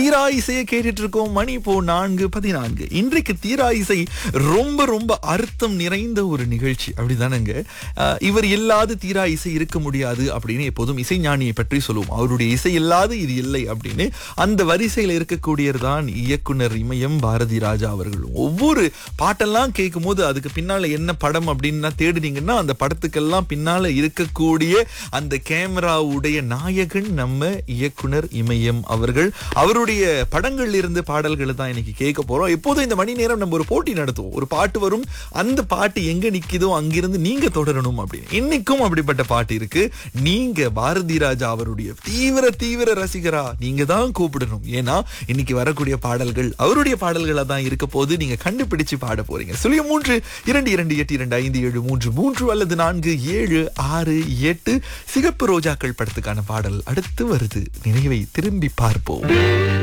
தீரா இசையை கேட்டுட்டு இருக்கோம் மணி இப்போ நான்கு பதினான்கு இன்றைக்கு தீரா இசை ரொம்ப ரொம்ப அர்த்தம் நிறைந்த ஒரு நிகழ்ச்சி அப்படிதானங்க அஹ், இவர் இல்லாத தீரா இசை இருக்க முடியாது அப்படின்னு எப்போதும் இசைஞானியை பற்றி சொல்லுவோம் அவருடைய இசை இல்லாத இது இல்லை அப்படின்னு அந்த வரிசையில் இருக்கக்கூடியதுதான் இயக்குனர் இமயம் பாரதி ராஜா அவர்கள் ஒவ்வொரு பாட்டெல்லாம் கேட்கும் போது அதுக்கு பின்னால என்ன படம் அப்படின்னு தேடுனீங்கன்னா அந்த படத்துக்கெல்லாம் பின்னால இருக்கக்கூடிய அந்த கேமராவுடைய நாயகன் நம்ம இயக்குனர் இமயம் அவர்கள் அவருடைய படங்கள்ல இருந்து பாடல்களை தான் இன்னைக்கு கேட்க போறோம் எப்போதும் இந்த மணி நேரம் நம்ம ஒரு போட்டி நடத்துவோம் ஒரு பாட்டு வரும் அந்த பாட்டு எங்க நிக்குதோ அங்கிருந்து நீங்க தொடரணும் அப்படின்னு இன்னைக்கும் அப்படிப்பட்ட பாட்டு இருக்கு நீங்க பாரதி ராஜா அவருடைய தீவிர தீவிர ரசிகரா நீங்க தான் கூப்பிடணும் ஏன்னா இன்னைக்கு வரக்கூடிய பாடல்கள் அவருடைய பாடல்களா தான் இருக்க போது நீங்க கண்டுபிடிச்சு பாட போறீங்க சுழிய மூன்று இரண்டு இரண்டு எட்டு இரண்டு ஐந்து ஏழு மூன்று மூன்று அல்லது நான்கு ஏழு ஆறு எட்டு சிகப்பு ரோஜாக்கள் படத்துக்கான பாடல் அடுத்து வருது நினைவை திரும்பி பார்ப்போம்